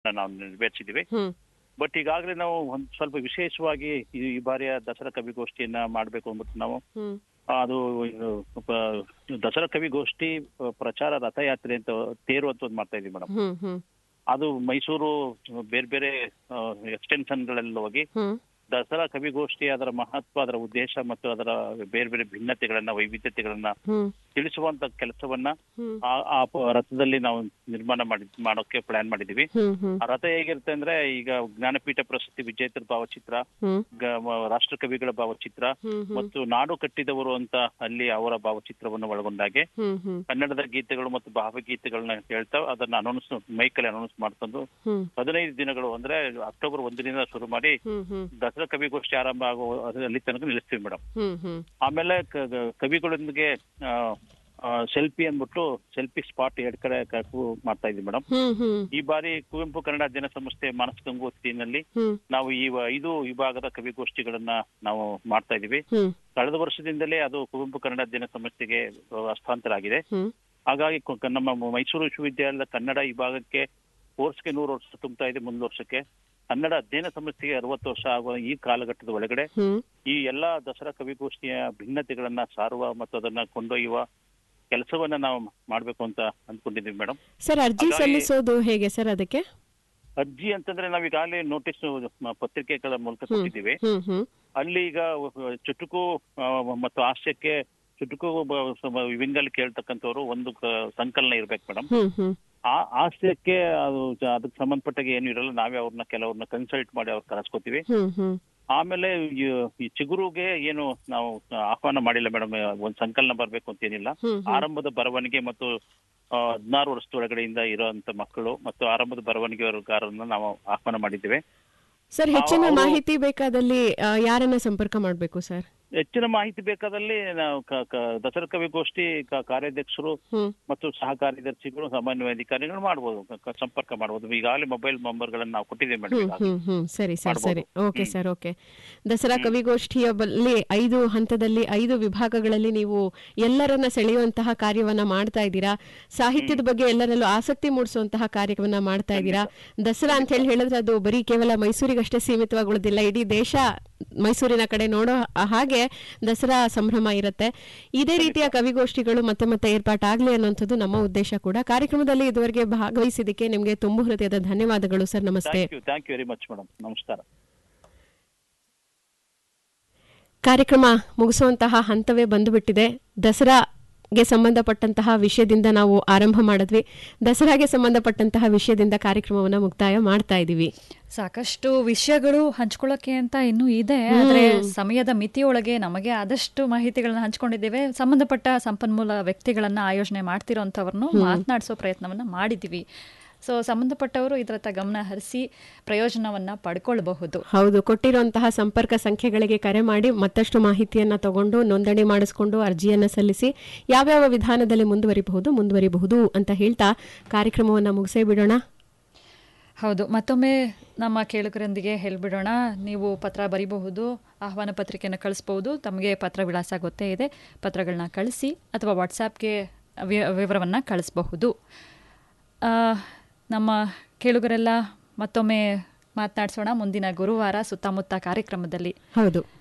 ನಾವು ನೆರವೇರಿಸಿದ್ದೀವಿ ಹ್ಮ್ ಬಟ್ ಈಗಾಗಲೇ ನಾವು ಒಂದು ಸ್ವಲ್ಪ ವಿಶೇಷವಾಗಿ ಈ ಈ ಬಾರಿಯ ದಸರಾ ಕವಿಗೋಷ್ಠಿಯನ್ನ ಮಾಡಬೇಕು ಅಂದ್ಬಿಟ್ಟು ನಾವು ಹ್ಮ್ ಅದು ಇದು ಪ- ದಸರಾ ಕವಿಗೋಷ್ಠಿ ಪ- ಪ್ರಚಾರ ರಥಯಾತ್ರೆ ಅಂತ ತೇರು ಅಂತ ಒಂದು ಮಾಡ್ತಾ ಇದೀವಿ ಮೇಡಮ್ ಹ್ಮ್ ಹ್ಮ್ ಅದು ಮೈಸೂರು ಬೇರೆ ಬೇರೆ ಎಕ್ಸ್ಟೆನ್ಷನ್ಗಳೆಲ್ಲ ಹೋಗಿ ಹ್ಮ್ ದಸರಾ ಕವಿಗೋಷ್ಠಿ ಅದರ ಮಹತ್ವ ಅದರ ಉದ್ದೇಶ ಮತ್ತು ಅದರ ಬೇರೆ ಬೇರೆ ಭಿನ್ನತೆಗಳನ್ನ ವೈವಿಧ್ಯತೆಗಳನ್ನ ಹ್ಮ್ ತಿಳಿಸುವಂತ ಕೆಲಸವನ್ನ ಹ್ಮ್ ಆ ಆ ಪ- ರಥದಲ್ಲಿ ನಾವು ನಿರ್ಮಾಣ ಮಾಡಿ ಮಾಡೋಕೆ ಪ್ಲಾನ್ ಮಾಡಿದೀವಿ ಹ್ಮ್ ಹ್ಮ್ ಆ ರಥ ಹೇಗಿರುತ್ತೆ ಅಂದ್ರೆ ಈಗ ಜ್ಞಾನಪೀಠ ಪ್ರಶಸ್ತಿ ವಿಜೇತರ ಭಾವಚಿತ್ರ ಹ್ಮ್ ಗ- ಮ- ರಾಷ್ಟ್ರಕವಿಗಳ ಭಾವಚಿತ್ರ ಹ್ಮ್ ಹ್ಮ್ ಮತ್ತು ನಾಡು ಕಟ್ಟಿದವರು ಅಂತ ಅಲ್ಲಿ ಅವರ ಭಾವಚಿತ್ರವನ್ನು ಒಳಗೊಂಡಾಗೆ ಹ್ಮ್ ಹ್ಮ್ ಕನ್ನಡದ ಗೀತೆಗಳು ಮತ್ತು ಭಾವಗೀತೆಗಳನ್ನ ಹೇಳ್ತಾ ಅದನ್ನ ಅನೌನ್ಸ್ ಮೈಕಲ್ಲಿ ಅನೌನ್ಸ್ ಮಾಡ್ಕೊಂಡು ಹ್ಮ್ ಹದಿನೈದು ದಿನಗಳು ಅಂದ್ರೆ ಅಕ್ಟೋಬರ್ ಒಂದರಿಂದ ಶುರು ಮಾಡಿ ಹ್ಮ್ ಹ್ಮ್ ದಸರಾ ಕವಿಗೋಷ್ಠಿ ಆರಂಭ ಆಗೋ ಅಲ್ಲಿ ತನಕ ನಿಲ್ಲಿಸ್ತೀವಿ ಮೇಡಮ್ ಹ್ಮ್ ಹ್ಮ್ ಆಮೇಲೆ ಕ- ಗ- ಕವಿಗಳೊಂದಿಗೆ ಸೆಲ್ಫಿ ಅಂದ್ಬಿಟ್ಟು ಸೆಲ್ಫಿ ಸ್ಪಾಟ್ ಎರಡ್ ಕಡೆ ಕ- ಮಾಡ್ತಾ ಇದ್ವಿ ಮೇಡಮ್ ಹ್ಮ್ ಹ್ಮ್ ಈ ಬಾರಿ ಕುವೆಂಪು ಕನ್ನಡ ಜನ ಸಂಸ್ಥೆ ಮಾನಸ ಗಂಗೋತ್ರಿನಲ್ಲಿ ಹ್ಮ್ ನಾವು ಈ ವ- ಐದು ವಿಭಾಗದ ಕವಿಗೋಷ್ಠಿಗಳನ್ನ ನಾವು ಮಾಡ್ತಾ ಇದೀವಿ ಹ್ಮ್ ಕಳೆದ ವರ್ಷದಿಂದಲೇ ಅದು ಕುವೆಂಪು ಕನ್ನಡ ಜನ ಸಂಸ್ಥೆಗೆ ಆ, ಹಸ್ತಾಂತರ ಆಗಿದೆ ಹ್ಮ್ ಹಾಗಾಗಿ ಕು- ಕ- ನಮ್ಮ ಮೈಸೂರು ವಿಶ್ವವಿದ್ಯಾಲಯದ ಕನ್ನಡ ವಿಭಾಗಕ್ಕೆ ಕೋರ್ಸ್ಗೆ ನೂರು ವರ್ಷ ತುಂಬುತ್ತಾ ಇದೆ ಮುಂದಿನ ವರ್ಷಕ್ಕೆ ಕನ್ನಡ ಅಧ್ಯಯನ ಸಂಸ್ಥೆಗೆ ಅರವತ್ತು ವರ್ಷ ಆಗುವ ಈ ಕಾಲಘಟ್ಟದ ಒಳಗಡೆ ಹ್ಮ್ ಈ ಎಲ್ಲಾ ದಸರಾ ಕವಿಗೋಷ್ಠಿಯ ಭಿನ್ನತೆಗಳನ್ನ ಸಾರುವ ಮತ್ತು ಅದನ್ನ ಕೊಂಡೊಯ್ಯುವ ಕೆಲಸವನ್ನ ನಾವು ಮಾಡ್ಬೇಕು ಅಂತ ಅಂದ್ಕೊಂಡಿದ್ದೀವಿ ಮೇಡಮ್ ಸರ್ ಅರ್ಜಿ ಹಾಗಾಗಿ- ಸಲ್ಲಿಸೋದು ಹೇಗೆ ಸರ್ ಅದಕ್ಕೆ ಅರ್ಜಿ ಅಂತಂದ್ರೆ ನಾವು ಈಗಾಗಲೇ ನೋಟಿಸ್ ಪತ್ರಿಕೆಗಳ ಮೂಲಕ ಕೊಟ್ಟಿದ್ದೀವಿ ಹ್ಮ್ ಹ್ಮ್ ಅಲ್ಲಿ ಈಗ ಚುಟುಕು ಆ, ಮತ್ತು ಹಾಸ್ಯಕ್ಕೆ ಚುಟುಕು ಬ- ಸ- ವಿಂಗಲ್ ಕೇಳ್ತಕ್ಕಂಥವ್ರು ಒಂದು ಕ- ಸಂಕಲನ ಇರ್ಬೇಕು ಮೇಡಮ್ ಹ್ಮ್ ಹ್ಮ್ ಆ ಹಾಸ್ಯಕ್ಕೆ ಅದು ಜ- ಅದಕ್ಕೆ ಸಂಬಂಧಪಟ್ಟಾಗ ಏನು ಇರಲ್ಲ ನಾವೇ ಅವ್ರನ್ನ ಕೆಲವ್ರನ್ನ ಕನ್ಸಲ್ಟ್ ಮಾಡಿ ಅವ್ರು ಕರೆಸ್ಕೊತೀವಿ ಹ್ಮ್ ಹ್ಮ್ ಆಮೇಲೆ ಈ ಈ ಚಿಗುರುಗೆ ಏನು ನಾವು ಆಹ್ವಾನ ಮಾಡಿಲ್ಲ ಮೇಡಮ್ ಒಂದ್ ಸಂಕಲನ ಬರ್ಬೇಕು ಅಂತ ಏನಿಲ್ಲ ಹ್ಮ್ ಹ್ಮ್ ಆರಂಭದ ಬರವಣಿಗೆ ಮತ್ತು ಆ, ಹದಿನಾರು ವರ್ಷದೊಳಗಡೆಯಿಂದ ಇರುವಂತ ಮಕ್ಕಳು ಮತ್ತು ಆರಂಭದ ಬರವಣಿಗೆಗಾರರನ್ನ ನಾವು ಆಹ್ವಾನ ಮಾಡಿದ್ದೇವೆ ಸರ್ ಹೆಚ್ಚಿನ ಅವರು- ಮಾಹಿತಿ ಬೇಕಾದಲ್ಲಿ ಆ, ಯಾರನ್ನ ಸಂಪರ್ಕ ಮಾಡಬೇಕು ಸರ್ ಹೆಚ್ಚಿನ ಮಾಹಿತಿ ಬೇಕಾದಲ್ಲಿ ನಾವು ಕ- ಕ- ದಸರಾ ಕವಿಗೋಷ್ಠಿ ಕ- ಕಾರ್ಯಾಧ್ಯಕ್ಷರು ಹ್ಮ್ ಮತ್ತು ಸಹ ಕಾರ್ಯದರ್ಶಿಗಳು ಸಾಮಾನ್ಯ ಅಧಿಕಾರಿಗಳು ಮಾಡ್ಬೋದು ಕ- ಕ- ಸಂಪರ್ಕ ಮಾಡ್ಬೋದು ಈಗಾಗಲೇ ಮೊಬೈಲ್ ನಂಬರ್ಗಳನ್ನ ನಾವು ಕೊಟ್ಟಿದ್ದೇವೆ ಮೇಡಮ್ ಹ್ಮ್ ಈಗಾಗಲೇ. ಹ್ಮ್ ಹ್ಮ್ ಸರಿ ಸರ್ ಮಾಡ್ಬೋದು. ಸರಿ ಓಕೆ ಸರ್ ಓಕೆ ದಸರಾ ಕವಿಗೋಷ್ಠಿಯ ಬಲ್ಲಿ ಐದು ಹಂತದಲ್ಲಿ ಐದು ವಿಭಾಗಗಳಲ್ಲಿ ನೀವು ಎಲ್ಲರನ್ನ ಸೆಳೆಯುವಂತಹ ಕಾರ್ಯವನ್ನ ಮಾಡ್ತಾ ಇದ್ದೀರಾ ಸಾಹಿತ್ಯದ ಬಗ್ಗೆ ಎಲ್ಲರಲ್ಲೂ ಆಸಕ್ತಿ ಮೂಡಿಸುವಂತಹ ಕಾರ್ಯವನ್ನ ಮಾಡ್ತಾ ಇದ್ದೀರಾ ದಸರಾ ಅಂತ ಹೇಳಿ ಹೇಳಿದ್ರೆ ಅದು ಬರೀ ಕೇವಲ ಮೈಸೂರಿಗಷ್ಟೇ ಸೀಮಿತವಾಗುವುದಿಲ್ಲ ಇಡೀ ದೇಶ ಮೈಸೂರಿನ ಕಡೆ ನೋಡೋ ಹಾಗೆ ದಸರಾ ಸಂಭ್ರಮ ಇರುತ್ತೆ ಇದೇ ರೀತಿಯ ಕವಿಗೋಷ್ಠಿಗಳು ಮತ್ತೆ ಮತ್ತೆ ಏರ್ಪಾಟಾಗ್ಲಿ ಅನ್ನುವಂಥದ್ದು ನಮ್ಮ ಉದ್ದೇಶ ಕೂಡ ಕಾರ್ಯಕ್ರಮದಲ್ಲಿ ಇದುವರೆಗೆ ಭಾಗವಹಿಸಿದ್ದಕ್ಕೆ ನಿಮಗೆ ತುಂಬು ಹೃದಯದ ಧನ್ಯವಾದಗಳು ಸರ್ ನಮಸ್ತೆ thank you thank you very much madam ನಮಸ್ಕಾರ ಕಾರ್ಯಕ್ರಮ ಮುಗಿಸುವಂತಹ ಹಂತವೇ ಬಂದುಬಿಟ್ಟಿದೆ ದಸರಾಗೆ ಸಂಬಂಧಪಟ್ಟಂತಹ ವಿಷಯದಿಂದ ನಾವು ಆರಂಭ ಮಾಡಿದ್ವಿ ದಸರಾಗೆ ಸಂಬಂಧಪಟ್ಟಂತಹ ವಿಷಯದಿಂದ ಕಾರ್ಯಕ್ರಮವನ್ನು ಮುಕ್ತಾಯ ಮಾಡ್ತಾ ಇದ್ದೀವಿ ಸಾಕಷ್ಟು ವಿಷಯಗಳು ಹಂಚ್ಕೊಳ್ಳೋಕೆ ಅಂತ ಇನ್ನೂ ಇದೆ ಆದ್ರೆ ಸಮಯದ ಮಿತಿಯೊಳಗೆ ನಮಗೆ ಆದಷ್ಟು ಮಾಹಿತಿಗಳನ್ನ ಹಂಚ್ಕೊಂಡಿದ್ದೇವೆ ಸಂಬಂಧಪಟ್ಟ ಸಂಪನ್ಮೂಲ ವ್ಯಕ್ತಿಗಳನ್ನ ಆಯೋಜನೆ ಮಾಡ್ತಿರೋಂಥವ್ರನ್ನು ಮಾತನಾಡಿಸೋ ಪ್ರಯತ್ನವನ್ನ ಮಾಡಿದ್ದೀವಿ ಸೊ ಸಂಬಂಧಪಟ್ಟವರು ಇದರತ್ತ ಗಮನ ಹರಿಸಿ ಪ್ರಯೋಜನವನ್ನ ಪಡ್ಕೊಳ್ಬಹುದು ಹೌದು ಕೊಟ್ಟಿರುವಂತಹ ಸಂಪರ್ಕ ಸಂಖ್ಯೆಗಳಿಗೆ ಕರೆ ಮಾಡಿ ಮತ್ತಷ್ಟು ಮಾಹಿತಿಯನ್ನ ತಗೊಂಡು ನೋಂದಣಿ ಮಾಡಿಸ್ಕೊಂಡು ಅರ್ಜಿಯನ್ನ ಸಲ್ಲಿಸಿ ಯಾವ್ಯಾವ ವಿಧಾನದಲ್ಲಿ ಮುಂದುವರಿಬಹುದು ಮುಂದುವರಿಬಹುದು ಅಂತ ಹೇಳ್ತಾ ಕಾರ್ಯಕ್ರಮವನ್ನ ಮುಗಿಸೇ ಬಿಡೋಣ ಹೌದು ಮತ್ತೊಮ್ಮೆ ನಮ್ಮ ಕೇಳುಗರೊಂದಿಗೆ ಹೇಳ್ಬಿಡೋಣ ನೀವು ಪತ್ರ ಬರೀಬಹುದು ಆಹ್ವಾನ ಪತ್ರಿಕೆಯನ್ನು ಕಳಿಸ್ಬೋದು ತಮಗೆ ಪತ್ರ ವಿಳಾಸ ಗೊತ್ತೇ ಇದೆ ಪತ್ರಗಳನ್ನ ಕಳಿಸಿ ಅಥವಾ ವಾಟ್ಸಾಪ್ಗೆ ವಿವರವನ್ನು ಕಳಿಸಬಹುದು ನಮ್ಮ ಕೇಳುಗರೆಲ್ಲ ಮತ್ತೊಮ್ಮೆ ಮಾತನಾಡಿಸೋಣ ಮುಂದಿನ ಗುರುವಾರ ಸುತ್ತಮುತ್ತ ಕಾರ್ಯಕ್ರಮದಲ್ಲಿ ಹೌದು